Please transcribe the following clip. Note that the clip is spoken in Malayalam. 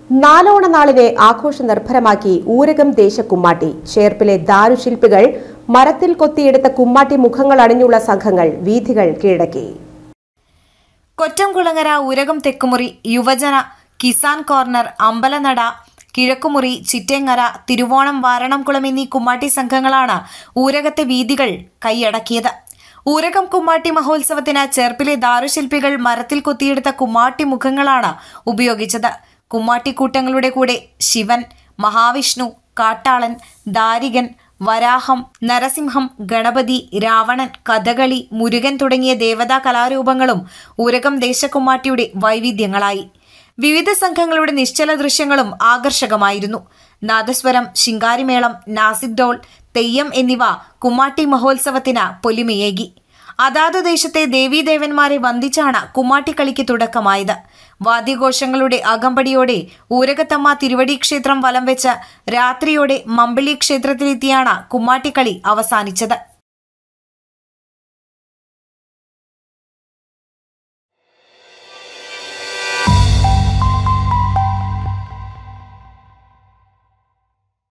നാലോണ നാളിനെ ആഘോഷ നിർഭരമാക്കി ഊരകം ദേശക്കുമ്മാട്ടി ചേർപ്പിലെ ദാരുശില്പികൾ മരത്തിൽ കൊത്തിയെടുത്ത കുമ്മാട്ടി മുഖങ്ങൾ അണിഞ്ഞുള്ള സംഘങ്ങൾ വീഥികൾ കീഴടക്കി കൊറ്റംകുളങ്ങര ഊരകം തെക്കുമുറി യുവജന കിസാൻ കോർണർ അമ്പലനട കിഴക്കുമുറി ചിറ്റേങ്ങര തിരുവോണം വാരണംകുളം എന്നീ കുമ്മാട്ടി സംഘങ്ങളാണ് ഊരകത്തെ വീതികൾ കൈയടക്കിയത് ഊരകം കുമ്മാട്ടി മഹോത്സവത്തിന് ചേർപ്പിലെ ദാരുശില്പികൾ മരത്തിൽ കൊത്തിയെടുത്ത കുമ്മാട്ടി മുഖങ്ങളാണ് ഉപയോഗിച്ചത് കുമ്മാട്ടിക്കൂട്ടങ്ങളുടെ കൂടെ ശിവൻ മഹാവിഷ്ണു കാട്ടാളൻ ദാരികൻ വരാഹം നരസിംഹം ഗണപതി രാവണൻ കഥകളി മുരുകൻ തുടങ്ങിയ ദേവതാ കലാരൂപങ്ങളും ഊരകം ദേശക്കുമ്മാട്ടിയുടെ വൈവിധ്യങ്ങളായി വിവിധ സംഘങ്ങളുടെ നിശ്ചല ദൃശ്യങ്ങളും ആകർഷകമായിരുന്നു നാദസ്വരം ശിങ്കാരിമേളം നാസിക് ഡോൾ തെയ്യം എന്നിവ കുമ്മാട്ടി മഹോത്സവത്തിന് പൊലിമയേകി അതാത് ദേശത്തെ ദേവീദേവന്മാരെ വന്ദിച്ചാണ് കുമ്മാട്ടിക്കളിക്ക് തുടക്കമായത് വാദ്യഘോഷങ്ങളുടെ അകമ്പടിയോടെ ഊരകത്തമ്മ തിരുവടി ക്ഷേത്രം വലം വെച്ച് രാത്രിയോടെ മമ്പിളി ക്ഷേത്രത്തിലെത്തിയാണ് കുമ്മാട്ടിക്കളി അവസാനിച്ചത്